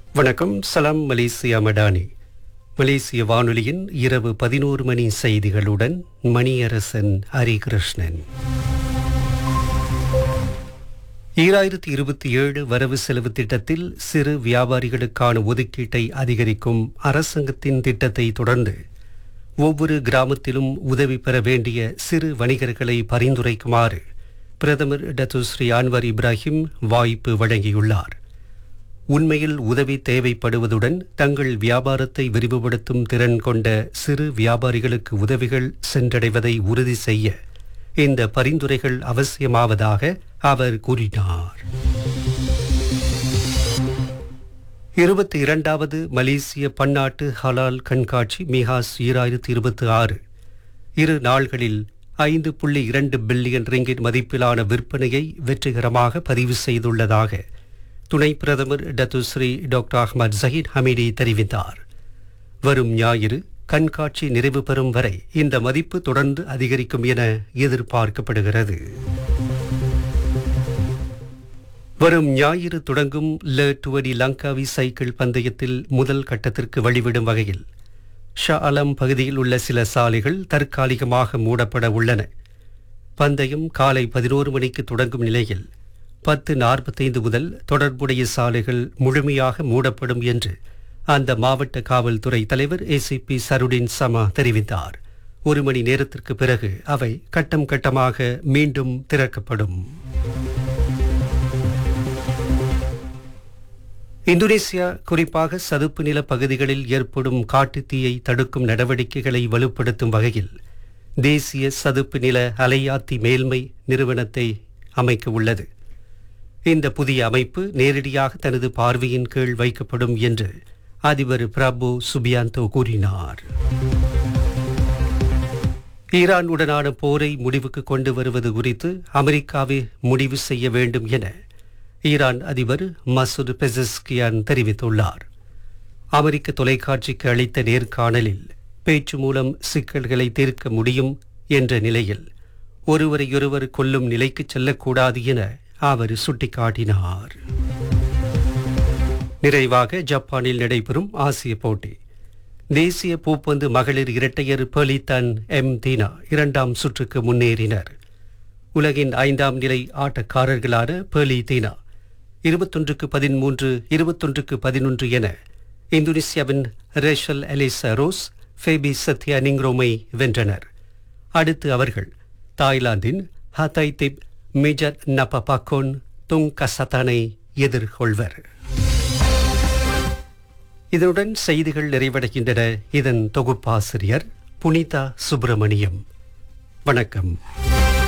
வணக்கம் சலாம் மலேசியா மடானி மலேசிய வானொலியின் இரவு பதினோரு மணி செய்திகளுடன் மணியரசன் ஹரிகிருஷ்ணன் ஈராயிரத்தி இருபத்தி ஏழு வரவு செலவு திட்டத்தில் சிறு வியாபாரிகளுக்கான ஒதுக்கீட்டை அதிகரிக்கும் அரசாங்கத்தின் திட்டத்தை தொடர்ந்து ஒவ்வொரு கிராமத்திலும் உதவி பெற வேண்டிய சிறு வணிகர்களை பரிந்துரைக்குமாறு பிரதமர் டத்துஸ்ரீ அன்வர் இப்ராஹிம் வாய்ப்பு வழங்கியுள்ளார் உண்மையில் உதவி தேவைப்படுவதுடன் தங்கள் வியாபாரத்தை விரிவுபடுத்தும் திறன் கொண்ட சிறு வியாபாரிகளுக்கு உதவிகள் சென்றடைவதை உறுதி செய்ய இந்த பரிந்துரைகள் அவசியமாவதாக அவர் கூறினார் இருபத்தி இரண்டாவது மலேசிய பன்னாட்டு ஹலால் கண்காட்சி மிகாஸ் ஈராயிரத்தி இருபத்தி ஆறு இரு நாள்களில் ஐந்து புள்ளி இரண்டு பில்லியன் ரிங்கிட் மதிப்பிலான விற்பனையை வெற்றிகரமாக பதிவு செய்துள்ளதாக துணை பிரதமர் Datuk Seri doctor Ahmad Zahid Hamidi தெரிவித்தார் வரும் ஞாயிறு கண்காட்சி நிறைவு பெறும் வரை இந்த மதிப்பு தொடர்ந்து அதிகரிக்கும் என எதிர்பார்க்கப்படுகிறது வரும் ஞாயிறு தொடங்கும் ல டுவடி லங்காவி சைக்கிள் பந்தயத்தில் முதல் கட்டத்திற்கு வழிவிடும் வகையில் ஷா அலம் பகுதியில் உள்ள சில சாலைகள் தற்காலிகமாக மூடப்பட உள்ளன பந்தயம் காலை பதினோரு மணிக்கு தொடங்கும் நிலையில் பத்து நாற்பத்தைந்து முதல் தொடர்புடைய சாலைகள் முழுமையாக மூடப்படும் என்று அந்த மாவட்ட காவல்துறை தலைவர் ஏசிபி சருடின் சமா தெரிவித்தார் ஒரு மணி நேரத்திற்கு பிறகு அவை கட்டம் கட்டமாக மீண்டும் திறக்கப்படும் இந்தோனேசியா குறிப்பாக சதுப்பு நில பகுதிகளில் ஏற்படும் காட்டுத்தீயை தடுக்கும் நடவடிக்கைகளை வலுப்படுத்தும் வகையில் தேசிய சதுப்பு நில அலையாத்தி மேல்மை நிறுவனத்தை அமைக்க உள்ளது இந்த புதிய அமைப்பு நேரடியாக தனது பார்வையின் கீழ் வைக்கப்படும் என்று அதிபர் பிரபு சுபியாந்தோ கூறினார் ஈரானுடனான போரை முடிவுக்கு கொண்டு வருவது குறித்து அமெரிக்காவே முடிவு செய்ய வேண்டும் என ஈரான் அதிபர் மசூத் பெசஸ்கியான் தெரிவித்துள்ளார் அமெரிக்க தொலைக்காட்சிக்கு அளித்த நேர்காணலில் பேச்சு மூலம் சிக்கல்களை தீர்க்க முடியும் என்ற நிலையில் ஒருவரையொருவர் கொல்லும் நிலைக்கு செல்லக்கூடாது என அவர் சுட்டிக்காட்டினார் நிறைவாக ஜப்பானில் நடைபெறும் ஆசிய போட்டி தேசிய பூப்பந்து மகளிர் இரட்டையர் பெலித்தன் எம் தீனா இரண்டாம் சுற்றுக்கு முன்னேறினர் உலகின் ஐந்தாம் நிலை ஆட்டக்காரர்களான பெலி தீனா இருபத்தொன்றுக்கு பதிமூன்று இருபத்தொன்றுக்கு பதினொன்று என இந்தோனேசியாவின் ரேஷல் எலிசா ரோஸ் ஃபேபி சத்யா நிங்ரோமை வென்றனர் அடுத்து அவர்கள் தாய்லாந்தின் ஹதாய் திப் மேஜர் நபபாக்கோன் துங் கசத்தானை எதிர்கொள்வர் இதனுடன் செய்திகள் நிறைவடைகின்றன இதன் தொகுப்பாசிரியர் புனிதா சுப்பிரமணியம் வணக்கம்